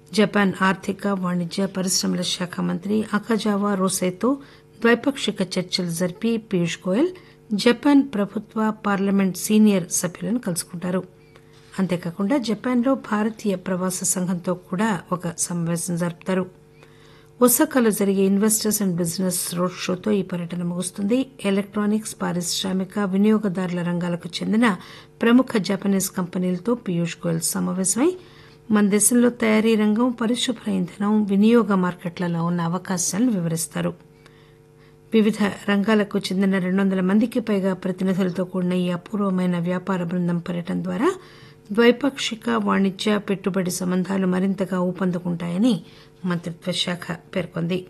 Japan ఆర్థిక వాణిజ్య పరిశ్రమల శాఖ మంత్రి అకజావా రోసైతో ద్వైపాక్షిక చర్చలు జరిపి పీయూష్ గోయల్ జపాన్ ప్రభుత్వ పార్లమెంట్ సీనియర్ సభ్యులను కలుసుకుంటారు అంతేకాకుండా జపాన్లో భారతీయ ప్రవాస సంఘంతో కూడా ఒక సమావేశం జరుపుతారు ఒసాకాలో జరిగే ఇన్వెస్టర్స్ అండ్ బిజినెస్ రోడ్ షోతో ఈ పర్యటన ముగుస్తుంది ఎలక్టానిక్స్ పారిశ్రామిక వినియోగదారుల రంగాలకు చెందిన ప్రముఖ జపనీస్ కంపెనీలతో పీయూష్ గోయల్ సమావేశమై మన దేశంలో తయారీ రంగం పరిశుభ్ర ఇంధనం వినియోగ మార్కెట్లలో ఉన్న అవకాశాలను వివరిస్తారు వివిధ రంగాలకు చెందిన రెండు వందల మందికి పైగా ప్రతినిధులతో కూడిన ఈ అపూర్వమైన వ్యాపార బృందం పర్యటన ద్వారా ద్వైపాక్షిక వాణిజ్య పెట్టుబడి సంబంధాలు మరింతగా ఊపందుకుంటాయని మంత్రిత్వ శాఖ పేర్కొంది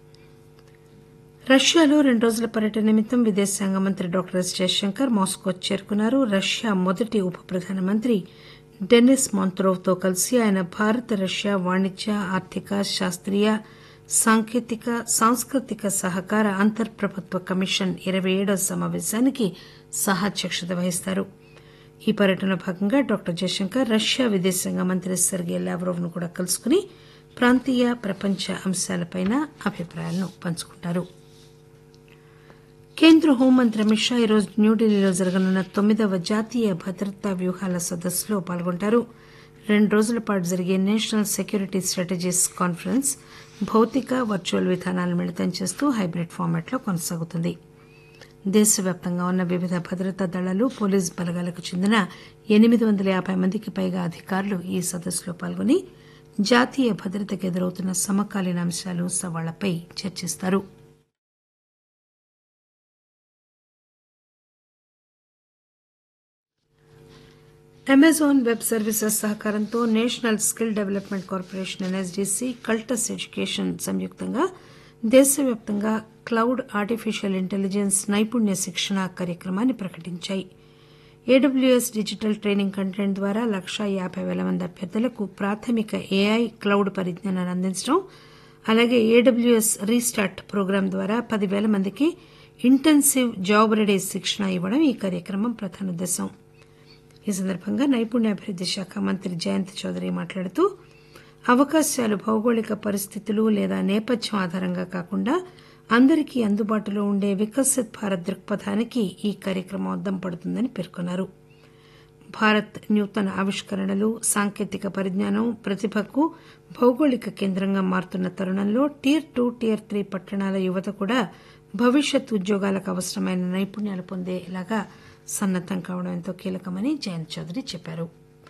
రష్యాలో రెండు రోజుల పర్యటన నిమిత్తం విదేశాంగ మంత్రి డాక్టర్ ఎస్ జయశంకర్ మాస్కో చేరుకున్నారు రష్యా మొదటి ఉప ప్రధానమంత్రి డెనిస్ మాంత్రోవ్తో కలిసి ఆయన భారత రష్యా వాణిజ్య ఆర్థిక శాస్త్రీయ సాంకేతిక సాంస్కృతిక సహకార అంతర్ ప్రభుత్వ కమిషన్ ఇరవై ఏడవ సమావేశానికి సహాధ్యక్షత వహిస్తారు ఈ పర్యటనలో భాగంగా డాక్టర్ జయశంకర్ రష్యా విదేశాంగ మంత్రి సెర్గే లావ్రోవ్ ను కూడా కలుసుకుని ప్రాంతీయ ప్రపంచ అంశాలపై అభిప్రాయాలను పంచుకుంటారు కేంద్ర హోంమంత్రి అమిత్ షా ఈరోజు న్యూఢిల్లీలో జరగనున్న తొమ్మిదవ జాతీయ భద్రతా వ్యూహాల సదస్సులో పాల్గొంటారు రెండు రోజుల పాటు జరిగే నేషనల్ సెక్యూరిటీ స్ట్రాటజీస్ కాన్ఫరెన్స్ భౌతిక వర్చువల్ విధానాలను మిళితం చేస్తూ హైబ్రిడ్ ఫార్మాట్లో కొనసాగుతుంది దేశవ్యాప్తంగా ఉన్న వివిధ భద్రతా దళాలు పోలీస్ బలగాలకు చెందిన ఎనిమిది వందల యాబై మందికి పైగా అధికారులు ఈ సదస్సులో పాల్గొని జాతీయ భద్రతకు ఎదురవుతున్న సమకాలీన అంశాలు సవాళ్లపై చర్చిస్తారు అమెజాన్ వెబ్ సర్వీసెస్ సహకారంతో national skill development corporation NSDC Cultus education సంయుక్తంగా దేశవ్యాప్తంగా క్లౌడ్ ఆర్టిఫిషియల్ ఇంటెలిజెన్స్ నైపుణ్య శిక్షణ కార్యక్రమాన్ని ప్రకటించాయి ఏడబ్ల్యూఎస్ డిజిటల్ ట్రైనింగ్ కంటెంట్ ద్వారా లక్షా యాబై పేల మంది అభ్యర్థులకు ప్రాథమిక ఏఐ క్లౌడ్ పరిజ్ఞానాన్ని అందించడం అలాగే ఏడబ్ల్యూఎస్ రీస్టార్ట్ ప్రోగ్రాం ద్వారా పదివేల మందికి ఇంటెన్సివ్ జాబ్ రెడీ శిక్షణ ఇవ్వడం ఈ కార్యక్రమం ప్రధాన ఉద్దేశం ఈ సందర్భంగా నైపుణ్యాభివృద్ది శాఖ మంత్రి జయంత్ చౌదరి మాట్లాడుతూ అవకాశాలు భౌగోళిక పరిస్థితులు లేదా నేపథ్యం ఆధారంగా కాకుండా అందరికీ అందుబాటులో ఉండే వికసిత్ భారత్ దృక్పథానికి ఈ కార్యక్రమం అద్దం పడుతుందని పేర్కొన్నారు భారత్ నూతన ఆవిష్కరణలు సాంకేతిక పరిజ్ఞానం ప్రతిభకు భౌగోళిక కేంద్రంగా మారుతున్న తరుణంలో టియర్ టూ టియర్ త్రీ పట్టణాల యువత కూడా భవిష్యత్ ఉద్యోగాలకు అవసరమైన నైపుణ్యాలు పొందేలాగా సన్నద్దం కావడం ఎంతో కీలకమని జయంత్ చౌదరి చెప్పారు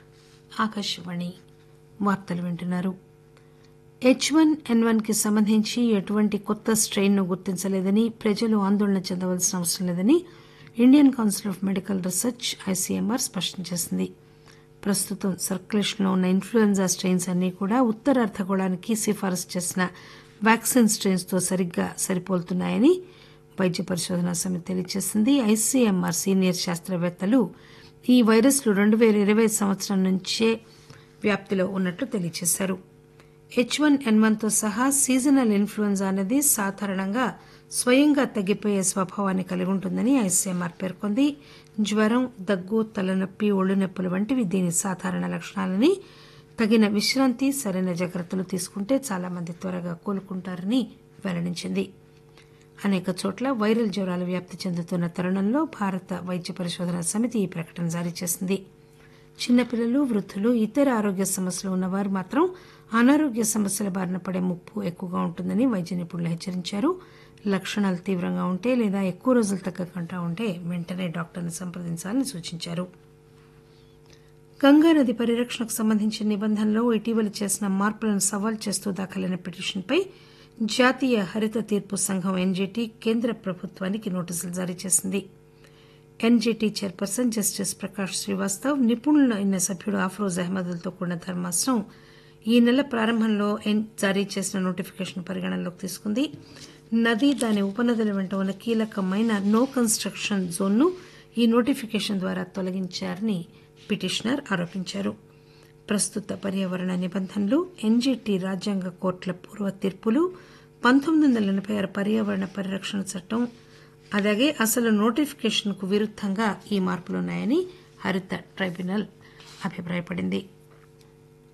ఆకాశవాణి వార్తలు వింటున్నారు హెచ్ వన్ ఎన్ వన్ కి సంబంధించి ఎటువంటి కొత్త స్ట్రెయిన్ ను గుర్తించలేదని ప్రజలు ఆందోళన చెందవలసిన అవసరం లేదని Indian council of medical research ICMR స్పష్టం చేసింది ప్రస్తుతం సర్క్యులేషన్లో ఉన్న ఇన్ఫ్లుయెంజా స్ట్రెయిన్స్ అన్నీ కూడా ఉత్తర అర్ధగోళానికి సిఫారసు చేసిన వ్యాక్సిన్ స్ట్రెయిన్స్ తో సరిగ్గా సరిపోలుతున్నాయని వైద్య పరిశోధనా సమితి తెలియజేసింది ఐసీఎంఆర్ సీనియర్ శాస్త్రవేత్తలు ఈ వైరస్లు రెండు పేల ఇరవై సంవత్సరం నుంచే వ్యాప్తిలో ఉన్నట్లు తెలియజేశారు హెచ్ వన్ ఎన్ వన్ తో సహా సీజనల్ ఇన్ఫ్లుయెంజా అనేది సాధారణంగా స్వయంగా తగ్గిపోయే స్వభావాన్ని కలిగి ఉంటుందని ఐసీఎంఆర్ పేర్కొంది జ్వరం దగ్గు తలనొప్పి ఒళ్ళు నొప్పులు వంటివి దీని సాధారణ లక్షణాలని తగిన విశ్రాంతి సరైన జాగ్రత్తలు తీసుకుంటే చాలా మంది త్వరగా కోలుకుంటారని వెల్లడించింది అనేక చోట్ల వైరల్ జ్వరాలు వ్యాప్తి చెందుతున్న తరుణంలో భారత వైద్య పరిశోధన సమితి ఈ ప్రకటన జారీ చేసింది చిన్నపిల్లలు వృద్ధులు ఇతర ఆరోగ్య సమస్యలు ఉన్నవారు మాత్రం అనారోగ్య సమస్యల బారిన పడే ముప్పు ఎక్కువగా ఉంటుందని వైద్య నిపుణులు హెచ్చరించారు లక్షణాలు తీవ్రంగా ఉంటే లేదా ఎక్కువ రోజులు తగ్గకుండా ఉంటే వెంటనే డాక్టర్ని సంప్రదించాలని సూచించారు గంగానది పరిరక్షణకు సంబంధించిన నిబంధనలో ఇటీవల చేసిన మార్పులను సవాల్ చేస్తూ దాఖలైన పిటిషన్పై జాతీయ హరిత తీర్పు సంఘం ఎన్జీటీ కేంద్ర ప్రభుత్వానికి నోటీసులు జారీ చేసింది NGT chairperson justice Prakash Srivastava నిపుణుల అయిన సభ్యుడు అఫ్రోజ్ అహ్మద్లతో కూడిన ధర్మాసనం ఈ నెల ప్రారంభంలో జారీ చేసిన నోటిఫికేషన్ పరిగణనలోకి తీసుకుంది నది దాని ఉపనదుల వెంట ఉన్న కీలకమైన నో కన్స్ట్రక్షన్ జోన్ను ఈ నోటిఫికేషన్ ద్వారా తొలగించారని పిటిషనర్ ఆరోపించారు ప్రస్తుత పర్యావరణ నిబంధనలు ఎన్జీటీ రాజ్యాంగ కోర్టుల పూర్వ తీర్పులు పంతొమ్మిది వందల ఎనబై ఆరు పర్యావరణ పరిరక్షణ చట్టం అలాగే అసలు నోటిఫికేషన్ కు విరుద్దంగా ఈ మార్పులున్నాయని హరిత ట్రైబ్యునల్ అభిప్రాయపడింది